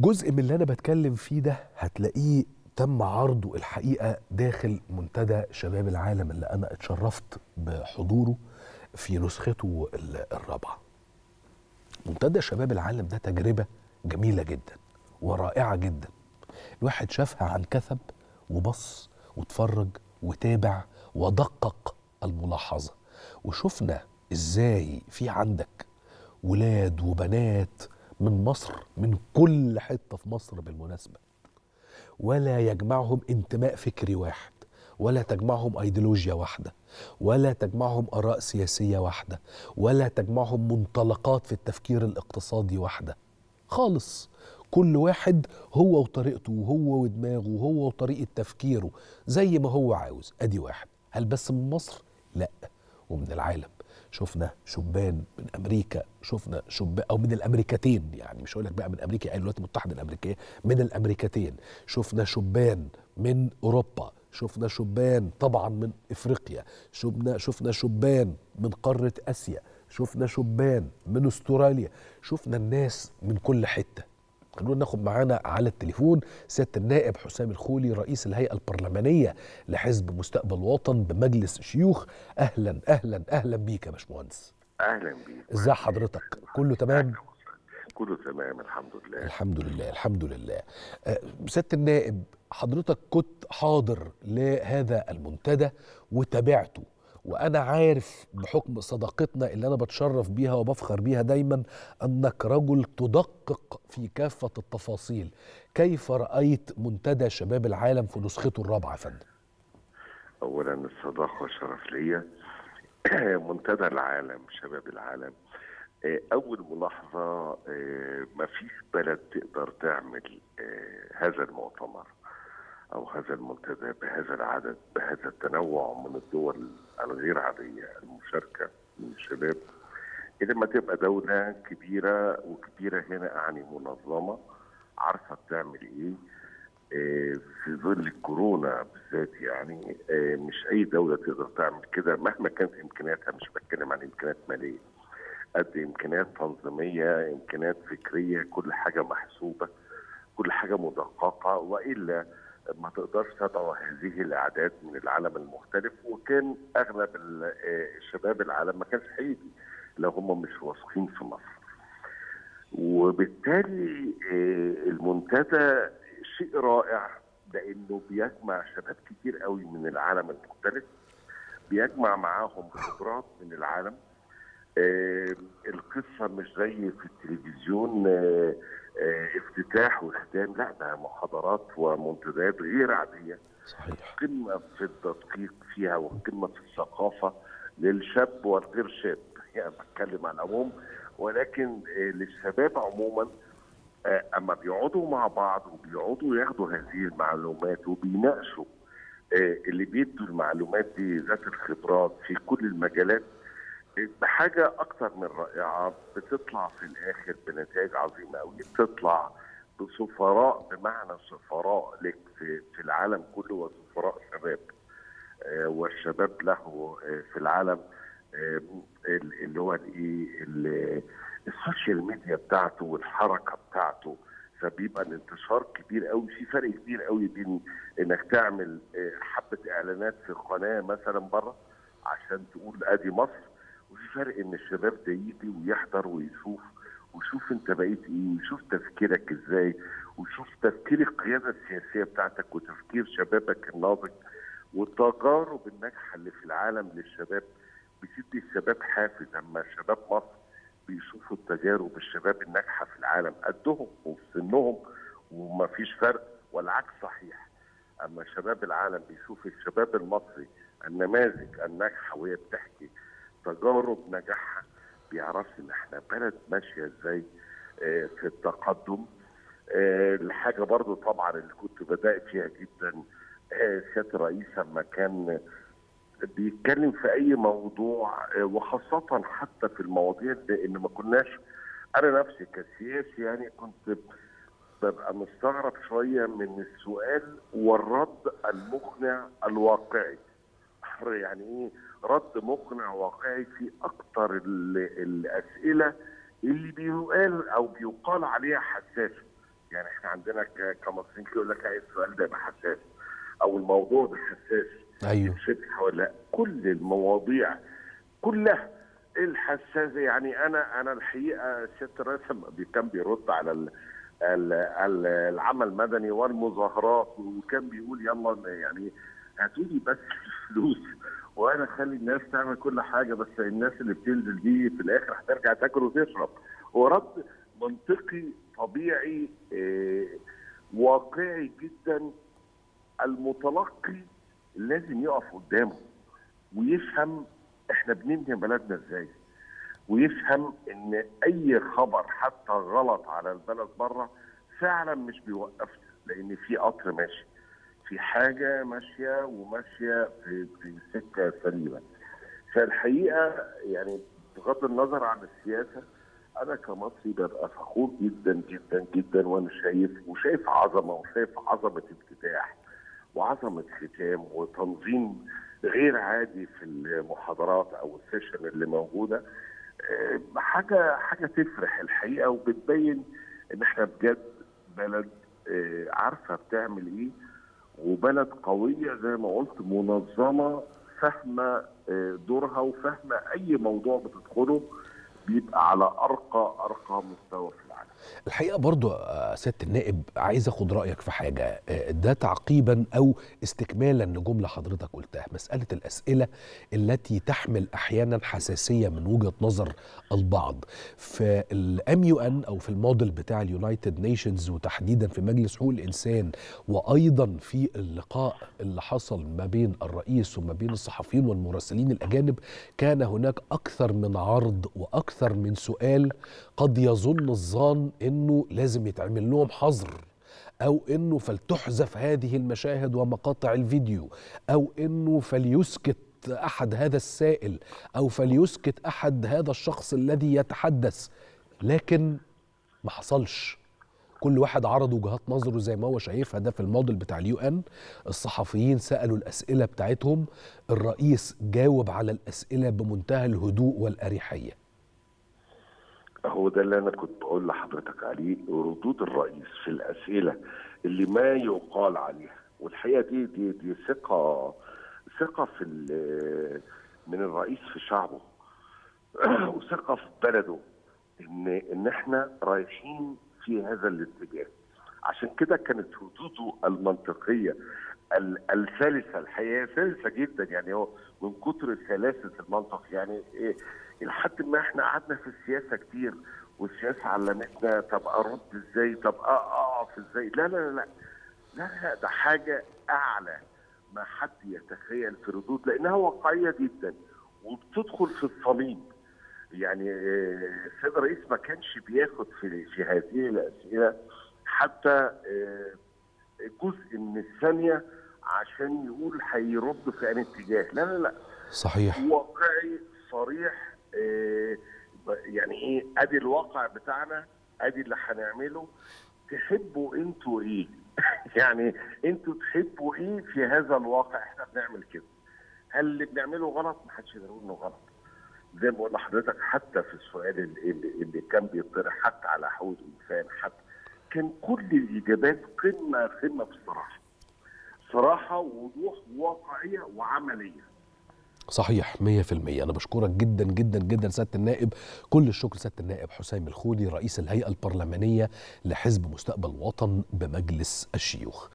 جزء من اللي انا بتكلم فيه ده هتلاقيه تم عرضه الحقيقه داخل منتدى شباب العالم اللي انا اتشرفت بحضوره في نسخته ال- الرابعه. منتدى شباب العالم ده تجربه جميله جدا ورائعه جدا. الواحد شافها عن كثب وبص واتفرج وتابع ودقق الملاحظه وشفنا ازاي في عندك ولاد وبنات من مصر من كل حته في مصر بالمناسبه ولا يجمعهم انتماء فكري واحد ولا تجمعهم ايديولوجيا واحده ولا تجمعهم اراء سياسيه واحده ولا تجمعهم منطلقات في التفكير الاقتصادي واحده خالص كل واحد هو وطريقته وهو ودماغه وهو وطريقه تفكيره زي ما هو عاوز ادي واحد هل بس من مصر لا ومن العالم شفنا شبان من امريكا شفنا شبان او من الامريكتين يعني مش هقول لك بقى من امريكا يعني الولايات المتحده الامريكيه من الامريكتين شفنا شبان من اوروبا شفنا شبان طبعا من افريقيا شفنا شفنا شبان من قاره اسيا شفنا شبان من استراليا شفنا الناس من كل حته خلونا ناخد معانا على التليفون سياده النائب حسام الخولي رئيس الهيئه البرلمانيه لحزب مستقبل وطن بمجلس الشيوخ اهلا اهلا اهلا بيك يا باشمهندس اهلا بيك ازي حضرتك كله تمام أهلاً وسهلاً. كله تمام الحمد لله الحمد لله الحمد لله آه، سياده النائب حضرتك كنت حاضر لهذا المنتدى وتابعته وانا عارف بحكم صداقتنا اللي انا بتشرف بيها وبفخر بيها دايما انك رجل تدقق في كافه التفاصيل كيف رايت منتدى شباب العالم في نسخته الرابعه يا فندم اولا الصداقه شرف ليا منتدى العالم شباب العالم آه، اول ملاحظه ما فيش بلد تقدر تعمل آه، هذا المؤتمر او هذا المنتدى بهذا العدد بهذا التنوع من الدول الغير عاديه المشاركه من الشباب اذا ما تبقى دوله كبيره وكبيره هنا اعني منظمه عارفه بتعمل ايه آه، في ظل الكورونا بالذات يعني آه، مش اي دوله تقدر تعمل كده مهما كانت امكانياتها مش بتكلم عن امكانيات ماليه قد امكانيات تنظيميه امكانيات فكريه كل حاجه محسوبه كل حاجه مدققه والا ما تقدرش تدعو هذه الاعداد من العالم المختلف وكان اغلب ال- آه، شباب العالم ما كانش هيجي لو هم مش واثقين في مصر وبالتالي آه، المنتدى شيء رائع لانه بيجمع شباب كتير قوي من العالم المختلف بيجمع معاهم خبرات من العالم آه، القصه مش زي في التلفزيون آه، آه، افتتاح وختام لا ده محاضرات ومنتديات غير عاديه صحيح قمه في التدقيق فيها وقمه في الثقافه للشاب والغير شاب يعني بتكلم عن العموم ولكن آه، للشباب عموما آه، اما بيقعدوا مع بعض وبيقعدوا ياخدوا هذه المعلومات وبيناقشوا آه، اللي بيدوا المعلومات دي ذات الخبرات في كل المجالات آه، بحاجه اكتر من رائعه بتطلع في الاخر بنتائج عظيمه قوي بتطلع بسفراء بمعنى سفراء لك في, في العالم كله وسفراء شباب آه، والشباب له آه، في العالم آه، ال- اللي هو الايه ال- السوشيال ميديا بتاعته والحركه بتاعته فبيبقى الانتشار كبير قوي في فرق كبير قوي بين انك تعمل آه، حبه اعلانات في قناه مثلا بره عشان تقول ادي مصر وفي فرق ان الشباب ده يجي ويحضر ويشوف ويشوف انت بقيت ايه ويشوف تفكيرك ازاي ويشوف تفكير القياده السياسيه بتاعتك وتفكير شبابك الناضج والتجارب الناجحه اللي في العالم للشباب بتدي الشباب حافز اما شباب مصر بيشوفوا التجارب الشباب الناجحه في العالم قدهم وفي سنهم وما فيش فرق والعكس صحيح اما شباب العالم بيشوف الشباب المصري النماذج الناجحه وهي بتحكي تجارب نجاحها بيعرفوا ان احنا بلد ماشيه ازاي آه، في التقدم آه، الحاجه برضو طبعا اللي كنت بدات فيها جدا آه، سياده الرئيس لما كان بيتكلم في اي موضوع آه، وخاصه حتى في المواضيع اللي إن ما كناش انا نفسي كسياسي يعني كنت ببقى مستغرب شويه من السؤال والرد المقنع الواقعي يعني ايه رد مقنع واقعي في اكتر ال- الاسئله اللي بيقال او بيقال عليها حساسه يعني احنا عندنا ك- كمصريين يقول لك "أي السؤال ده يبقى حساس او الموضوع ده حساس ايوه شبه ولا لأ. كل المواضيع كلها الحساسه يعني انا انا الحقيقه سياده الرئيس لما بي- كان بيرد على ال ال ال العمل المدني والمظاهرات وكان بيقول يلا يعني هاتوا لي بس فلوس وانا اخلي الناس تعمل كل حاجه بس الناس اللي بتنزل دي في الاخر هترجع تاكل وتشرب هو رد منطقي طبيعي آه، واقعي جدا المتلقي لازم يقف قدامه ويفهم احنا بنبني بلدنا ازاي ويفهم ان اي خبر حتى غلط على البلد بره فعلا مش بيوقفنا لان في قطر ماشي في حاجه ماشيه وماشيه في في سكه سليمه فالحقيقه يعني بغض النظر عن السياسه انا كمصري ببقى فخور جدا جدا جدا وانا شايف وشايف عظمه وشايف عظمه افتتاح وعظمه ختام وتنظيم غير عادي في المحاضرات او السيشن اللي موجوده آه، حاجه حاجه تفرح الحقيقه وبتبين ان احنا بجد بلد آه، عارفه بتعمل ايه وبلد قويه زي ما قلت منظمه فاهمه آه، دورها وفاهمه اي موضوع بتدخله بيبقى على ارقى ارقى مستوى في العالم الحقيقه برضو آه، سياده النائب عايز اخد رايك في حاجه آه، ده تعقيبا او استكمالا لجمله حضرتك قلتها مساله الاسئله التي تحمل احيانا حساسيه من وجهه نظر البعض في الام يو ان او في الموديل بتاع اليونايتد نيشنز وتحديدا في مجلس حقوق الانسان وايضا في اللقاء اللي حصل ما بين الرئيس وما بين الصحفيين والمراسلين الاجانب كان هناك اكثر من عرض واكثر من سؤال قد يظن الظان انه لازم يتعمل لهم حظر او انه فلتحذف هذه المشاهد ومقاطع الفيديو او انه فليسكت احد هذا السائل او فليسكت احد هذا الشخص الذي يتحدث لكن ما حصلش كل واحد عرض وجهات نظره زي ما هو شايفها ده في الموديل بتاع اليو ان الصحفيين سالوا الاسئله بتاعتهم الرئيس جاوب على الاسئله بمنتهى الهدوء والاريحيه هو ده اللي انا كنت بقول لحضرتك عليه ردود الرئيس في الاسئله اللي ما يقال عليها والحقيقه دي دي دي ثقه ثقه في ال- من الرئيس في شعبه وثقه في بلده ان ان احنا رايحين في هذا الاتجاه عشان كده كانت ردوده المنطقيه ال- السلسه الحقيقه سلسه جدا يعني هو من كتر سلاسه المنطق يعني إيه لحد ما احنا قعدنا في السياسه كتير والسياسه علمتنا طب ارد ازاي طب أ- اقف ازاي لا لا لا لا لا لا ده حاجه اعلى ما حد يتخيل في ردود لانها واقعيه جدا وبتدخل في الصميم يعني آه، السيد الرئيس ما كانش بياخد في في هذه الاسئله حتى آه، جزء من الثانيه عشان يقول هيرد في أي اتجاه لا لا لا صحيح واقعي صريح آه، ب- يعني ايه ادي الواقع بتاعنا ادي اللي هنعمله تحبوا انتوا ايه يعني انتوا تحبوا ايه في هذا الواقع احنا بنعمل كده هل اللي بنعمله غلط ما حدش يقدر يقول انه غلط زي ما بقول لحضرتك حتى في السؤال اللي, اللي, اللي كان بيطرح حتى على حقوق الانسان حتى كان كل الاجابات قمه قمه في الصراحه صراحه ووضوح وواقعيه وعمليه صحيح 100% أنا بشكرك جدا جدا جدا سيادة النائب كل الشكر سيادة النائب حسام الخولي رئيس الهيئة البرلمانية لحزب مستقبل وطن بمجلس الشيوخ